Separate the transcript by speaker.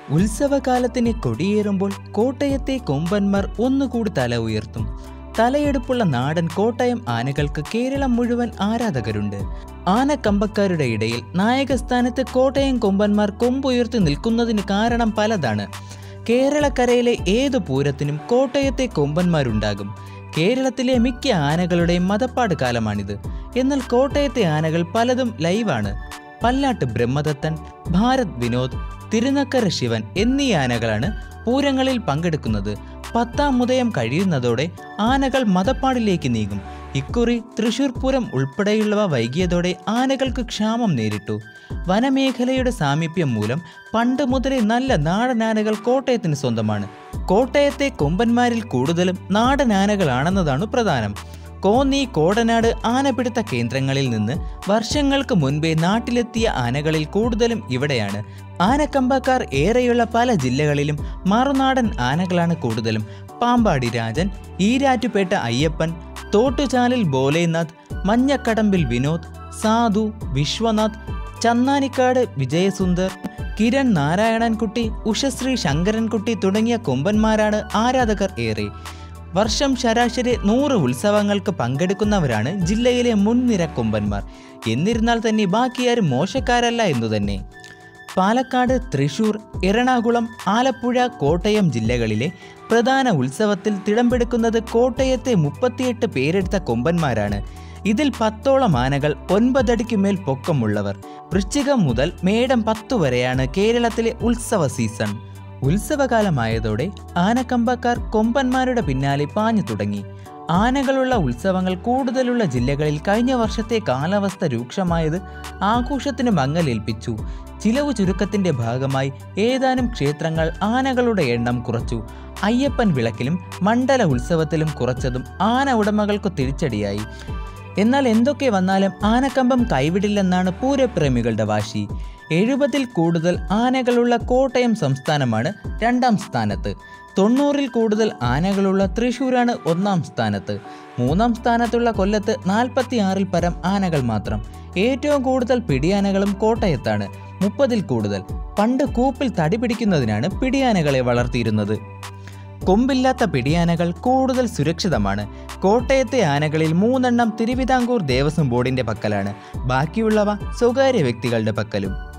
Speaker 1: ഉത്സവകാലത്തിന് കൊടിയേറുമ്പോൾ കോട്ടയത്തെ കൊമ്പന്മാർ ഒന്നുകൂടി തല ഉയർത്തും തലയെടുപ്പുള്ള നാടൻ കോട്ടയം ആനകൾക്ക് കേരളം മുഴുവൻ ആരാധകരുണ്ട് ആനക്കമ്പക്കാരുടെ ഇടയിൽ നായകസ്ഥാനത്ത് കോട്ടയം കൊമ്പന്മാർ കൊമ്പുയർത്തി നിൽക്കുന്നതിന് കാരണം പലതാണ് കേരളക്കരയിലെ ഏതു പൂരത്തിനും കോട്ടയത്തെ കൊമ്പന്മാരുണ്ടാകും കേരളത്തിലെ മിക്ക ആനകളുടെയും മതപ്പാട് കാലമാണിത് എന്നാൽ കോട്ടയത്തെ ആനകൾ പലതും ലൈവാണ് പല്ലാട്ട് ബ്രഹ്മദത്തൻ ഭാരത് വിനോദ് തിരുനക്കര ശിവൻ എന്നീ ആനകളാണ് പൂരങ്ങളിൽ പങ്കെടുക്കുന്നത് പത്താം മുതയം കഴിയുന്നതോടെ ആനകൾ മതപ്പാടിലേക്ക് നീങ്ങും ഇക്കുറി തൃശൂർ പൂരം ഉൾപ്പെടെയുള്ളവ വൈകിയതോടെ ആനകൾക്ക് ക്ഷാമം നേരിട്ടു വനമേഖലയുടെ സാമീപ്യം മൂലം പണ്ട് മുതലേ നല്ല നാടൻ ആനകൾ കോട്ടയത്തിന് സ്വന്തമാണ് കോട്ടയത്തെ കൊമ്പന്മാരിൽ കൂടുതലും നാടൻ ആനകളാണെന്നതാണ് പ്രധാനം കോന്നി കോടനാട് ആനപിടുത്ത കേന്ദ്രങ്ങളിൽ നിന്ന് വർഷങ്ങൾക്ക് മുൻപേ നാട്ടിലെത്തിയ ആനകളിൽ കൂടുതലും ഇവിടെയാണ് ആനക്കമ്പക്കാർ ഏറെയുള്ള പല ജില്ലകളിലും മറുനാടൻ ആനകളാണ് കൂടുതലും പാമ്പാടി രാജൻ ഈരാറ്റുപേട്ട അയ്യപ്പൻ തോട്ടുചാലിൽ ബോലേനാഥ് മഞ്ഞക്കടമ്പിൽ വിനോദ് സാധു വിശ്വനാഥ് ചന്നാനിക്കാട് വിജയസുന്ദർ കിരൺ നാരായണൻകുട്ടി ഉഷശ്രീ ശങ്കരൻകുട്ടി തുടങ്ങിയ കൊമ്പന്മാരാണ് ആരാധകർ ഏറെ വർഷം ശരാശരി നൂറ് ഉത്സവങ്ങൾക്ക് പങ്കെടുക്കുന്നവരാണ് ജില്ലയിലെ മുൻനിര കൊമ്പന്മാർ എന്നിരുന്നാൽ തന്നെ ബാക്കിയാരും മോശക്കാരല്ല എന്നു തന്നെ പാലക്കാട് തൃശൂർ എറണാകുളം ആലപ്പുഴ കോട്ടയം ജില്ലകളിലെ പ്രധാന ഉത്സവത്തിൽ തിടമ്പെടുക്കുന്നത് കോട്ടയത്തെ മുപ്പത്തിയെട്ട് പേരെടുത്ത കൊമ്പന്മാരാണ് ഇതിൽ പത്തോളം ആനകൾ ഒൻപതടിക്ക് മേൽ പൊക്കമുള്ളവർ വൃശ്ചികം മുതൽ മേടം പത്തു വരെയാണ് കേരളത്തിലെ ഉത്സവ സീസൺ ഉത്സവകാലമായതോടെ ആനക്കമ്പക്കാർ കൊമ്പന്മാരുടെ പിന്നാലെ പാഞ്ഞു തുടങ്ങി ആനകളുള്ള ഉത്സവങ്ങൾ കൂടുതലുള്ള ജില്ലകളിൽ കഴിഞ്ഞ വർഷത്തെ കാലാവസ്ഥ രൂക്ഷമായത് ആഘോഷത്തിന് മങ്ങലേൽപ്പിച്ചു ചിലവ് ചുരുക്കത്തിന്റെ ഭാഗമായി ഏതാനും ക്ഷേത്രങ്ങൾ ആനകളുടെ എണ്ണം കുറച്ചു അയ്യപ്പൻ വിളക്കിലും മണ്ഡല ഉത്സവത്തിലും കുറച്ചതും ആന ഉടമകൾക്ക് തിരിച്ചടിയായി എന്നാൽ എന്തൊക്കെ വന്നാലും ആനക്കമ്പം കൈവിടില്ലെന്നാണ് പൂരപ്രേമികളുടെ വാശി എഴുപതിൽ കൂടുതൽ ആനകളുള്ള കോട്ടയം സംസ്ഥാനമാണ് രണ്ടാം സ്ഥാനത്ത് തൊണ്ണൂറിൽ കൂടുതൽ ആനകളുള്ള തൃശ്ശൂരാണ് ഒന്നാം സ്ഥാനത്ത് മൂന്നാം സ്ഥാനത്തുള്ള കൊല്ലത്ത് നാൽപ്പത്തിയാറിൽ പരം ആനകൾ മാത്രം ഏറ്റവും കൂടുതൽ പിടിയാനകളും കോട്ടയത്താണ് മുപ്പതിൽ കൂടുതൽ പണ്ട് കൂപ്പിൽ തടി പിടിക്കുന്നതിനാണ് പിടിയാനകളെ വളർത്തിയിരുന്നത് കൊമ്പില്ലാത്ത പിടിയാനകൾ കൂടുതൽ സുരക്ഷിതമാണ് കോട്ടയത്തെ ആനകളിൽ മൂന്നെണ്ണം തിരുവിതാംകൂർ ദേവസ്വം ബോർഡിന്റെ പക്കലാണ് ബാക്കിയുള്ളവ സ്വകാര്യ വ്യക്തികളുടെ പക്കലും